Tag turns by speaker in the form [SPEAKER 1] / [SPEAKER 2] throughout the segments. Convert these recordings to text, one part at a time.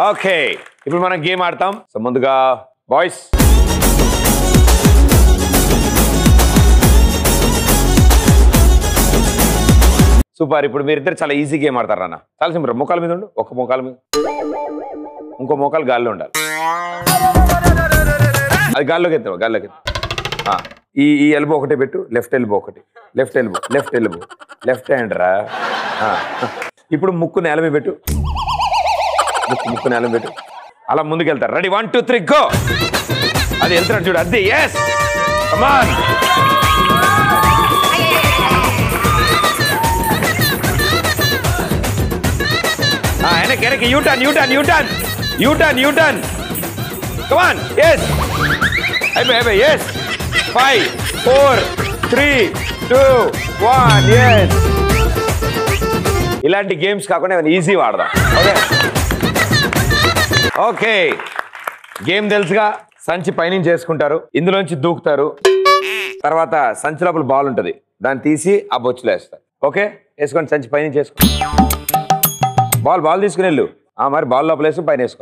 [SPEAKER 1] Okay ఇప్పుడు మనం game ఆడతాం సో ముందుగా బాయ్స్ సూపర్ ఇప్పుడు మీరిద్దరు చాలా ఈజీ గేమ్ ఆడతారు అన్న చాలా సింపుల్ మోకాల మీద ఉండు ఒక మోకాల మీద ఇంకో మోకాలు గాల్లో ఉండాలి అది గాల్లోకి ఎత్తావు గాల్లోకి ఎత్తు. ఆ, ఈ ఈ ఎల్బో ఒకటే పెట్టు లెఫ్ట్ ఎల్బో ఒకటి left elbow left elbow left hand రా ఆ, ఇప్పుడు ముక్కు నేల మీద పెట్టు ముక్కు ముక్కు నేల మీద పెట్టు అలా ముందుకు వెళ్తారు ready one two three go అది వెళ్తున్నాడు చూడు అది ఎస్ కమాన్ వెనక్కి వెనక్కి U turn U turn U turn U turn U turn come on yes అయిపోయి అయిపోయి yes five four three two one yes ఇలాంటి గేమ్స్ కాకుండా ఏమైనా ఈజీ వాడదాం ఓకే ఓకే గేమ్ తెలుసుగా సంచి పైనుంచి చేసుకుంటారు ఇందులోంచి దూకుతారు తర్వాత సంచి లోపల బాల్ ఉంటుంది దాన్ని తీసి ఆ బొచ్చులో వేస్తారు ఓకే వేసుకోండి సంచి పైనుంచి వేసుకో బాల్ బాల్ తీసుకుని వెళ్ళు ఆ మరి బాల్ లోపల వేసుకుని పైన వేసుకో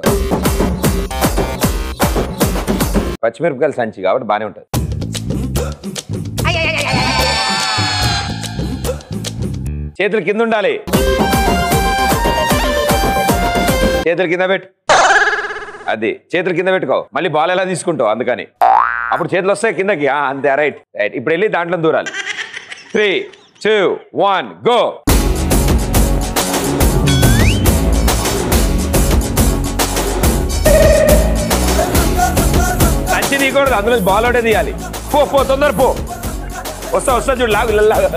[SPEAKER 1] పచ్చిమిరపకాయల సంచి కాబట్టి బాగానే ఉంటుంది చేతులు కింద ఉండాలి చేతులు కింద పెట్టు అది చేతులు కింద పెట్టుకో మళ్ళీ బాల్ ఎలా తీసుకుంటావు అందుకని అప్పుడు చేతులు వస్తాయి కిందకి ఆ, అంతే రైట్ రైట్ ఇప్పుడు వెళ్ళి దాంట్లో దూరాలి త్రీ టూ వన్ గో సంచి తీయకూడదు అందులో బాల్ ఒకటే తీయాలి పో పో తొందర పో వస్తా వస్తా చూడు లాగు లాగు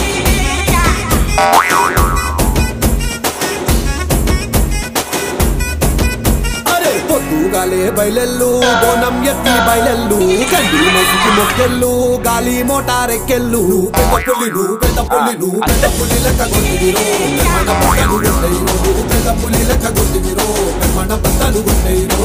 [SPEAKER 2] అరే పొద్దుగాలే బయలెల్లు బోనం ఎత్తి బయలెల్లు కండి మసికి మొక్కెళ్ళు గాలి మోటారెక్కెళ్ళు పెద్ద పులిలు పెద్ద పులిలు పెద్ద పులి లెక్క కొట్టిరో పెమ్మన బట్టలు గుట్టయిరో పెద్ద పులి లెక్క కొట్టిరో పెమ్మన బట్టలు గుట్టయిరో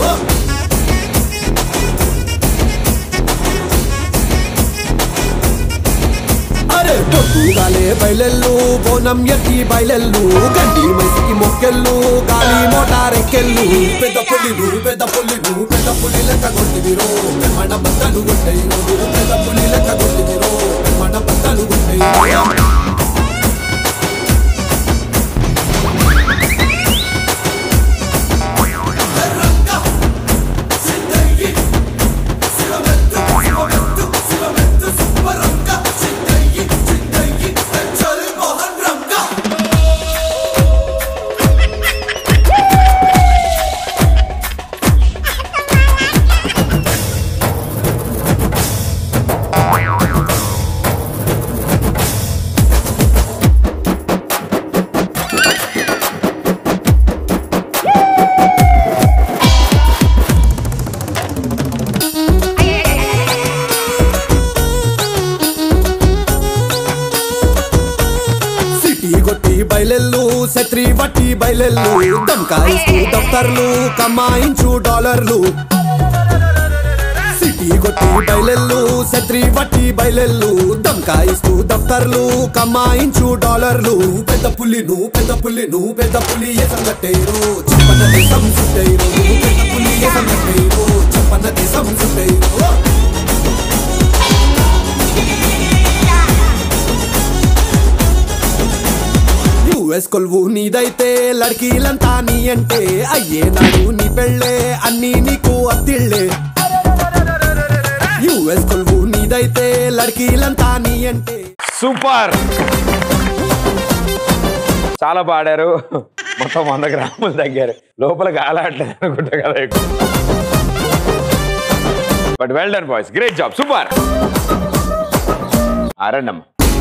[SPEAKER 2] అరే పొద్దుగాలే బయలెల్లు బోనం ఎత్తి బయలెల్లు గంటి మైసికి మొక్కెళ్ళు గాలి మోటారెక్కెళ్ళు పెద్ద పులిలు పెద్ద పులిలు పెద్ద పులి లెక్క కొట్టివిరో మన బట్టలు కొట్టయిరో పెద్ద పులి లెక్క కొట్టివిరో మన బట్టలు కొట్టయిరో సిటీ కొట్టి బయలెల్లు శత్రి బట్టి బయలెల్లు దమ్కాయిస్తూ దఫ్తర్లు కమాయించు డాలర్లు సిటీ కొట్టి బయలెల్లు శత్రి బట్టి బయలెల్లు దమ్కాయిస్తూ దఫ్తర్లు కమాయించు డాలర్లు పెద్ద పులిను పెద్ద పులిను పెద్ద పులి ఎసంగట్టేరు చెప్పన దేశం సుట్టేరు పెద్ద పులి ఎసంగట్టేరు చెప్పన దేశం సుట్టేరు యుఎస్ కొలువు నీదైతే లడ్కీలంతా నీ అంటే అయ్యేనాడు నీ పెళ్ళే అన్నీ నీకు అత్తిళ్ళే యుఎస్ కొలువు నీదైతే లడ్కీలంతా నీ అంటే
[SPEAKER 1] సూపర్ చాలా పాడారు మొత్తం వంద గ్రాములు తగ్గారు లోపల గాలాడలేదు అనుకుంటా కదా ఎక్కువ but well done boys great job super ఆరండమ్మ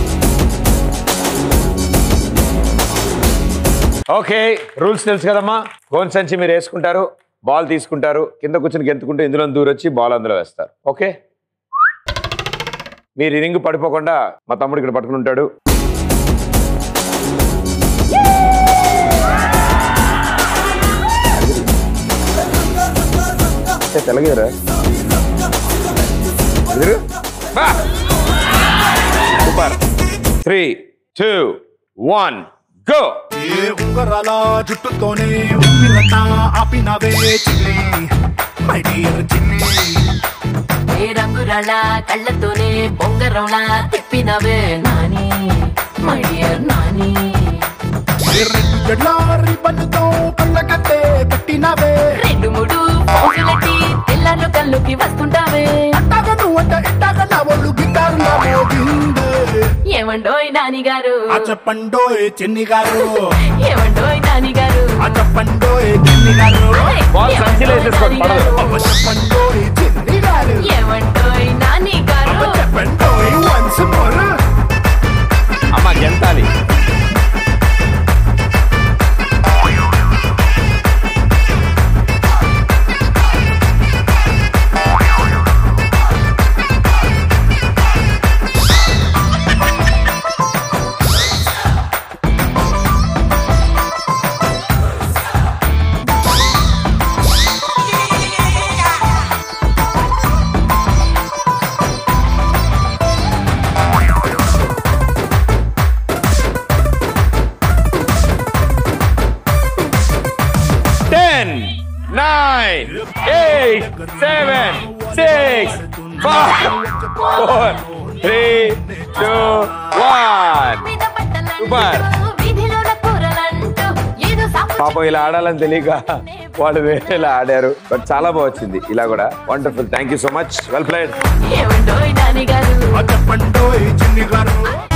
[SPEAKER 1] ఓకే రూల్స్ తెలుసు కదమ్మా గోన్ సంచి మీరు వేసుకుంటారు బాల్ తీసుకుంటారు కింద కూర్చొని గెంతుకుంటూ ఇందులో దూరొచ్చి బాల్ అందులో వేస్తారు ఓకే మీరు ఈ రింగ్ పడిపోకుండా మా తమ్ముడు ఇక్కడ పట్టుకుని ఉంటాడు తెలగరా super three two one go
[SPEAKER 3] ఏ ఉంగరాల జుట్టుతోనే ఉప్పినట్ట ఆపినవే చిన్ని మై డియర్ చిన్ని
[SPEAKER 4] ఏ రంగురాళ్ళ కళ్ళతోనే బొంగరంలా తిప్పినవే నాని మై డియర్ నాని
[SPEAKER 3] ఏ రెండు జడ్ల రిబ్బన్తో కళ్ళ కట్టే కట్టినవే
[SPEAKER 4] రెండు మూడు ఫోజులకి తెల్లారు కళ్ళుకి వస్తుంటావే
[SPEAKER 3] అట్టాగ నువ్వంట ఇట్టాగ నా ఒళ్ళు గిటారులా మోగిందే
[SPEAKER 4] ఏమండోయ్ నాని గారు
[SPEAKER 3] ఆ చెప్పండోయ్ చెన్ని గారు
[SPEAKER 4] ఏమండోయ్ నాని గారు
[SPEAKER 3] ఆ చెప్పండోయ్ చెన్ని గారు
[SPEAKER 1] బాల్ సంచిలో వేసేసుకోండి పడదు
[SPEAKER 3] అవ్వ చెప్పండోయ్ చెన్ని గారు
[SPEAKER 4] ఏమండోయ్ నాని
[SPEAKER 3] అవ్వ
[SPEAKER 4] గారు
[SPEAKER 3] చెప్పండోయ్ వన్స్ మోర్
[SPEAKER 1] అమ్మ గెంతాలి ten nine eight seven six five four three two one
[SPEAKER 4] మీద బట్టలంటూ,
[SPEAKER 1] సూపర్.
[SPEAKER 4] వీధిలోన కూరలంటూ, ఏదో సాకు
[SPEAKER 1] పాపం ఇలా ఆడాలని తెలియక వాళ్ళు వేరేలా ఆడారు బట్ చాలా బాగా వచ్చింది ఇలా కూడా wonderful thank you so much well played
[SPEAKER 4] ఏమండోయ్ నాని గారు
[SPEAKER 3] ఆ చెప్పండోయ్ చిన్ని గారు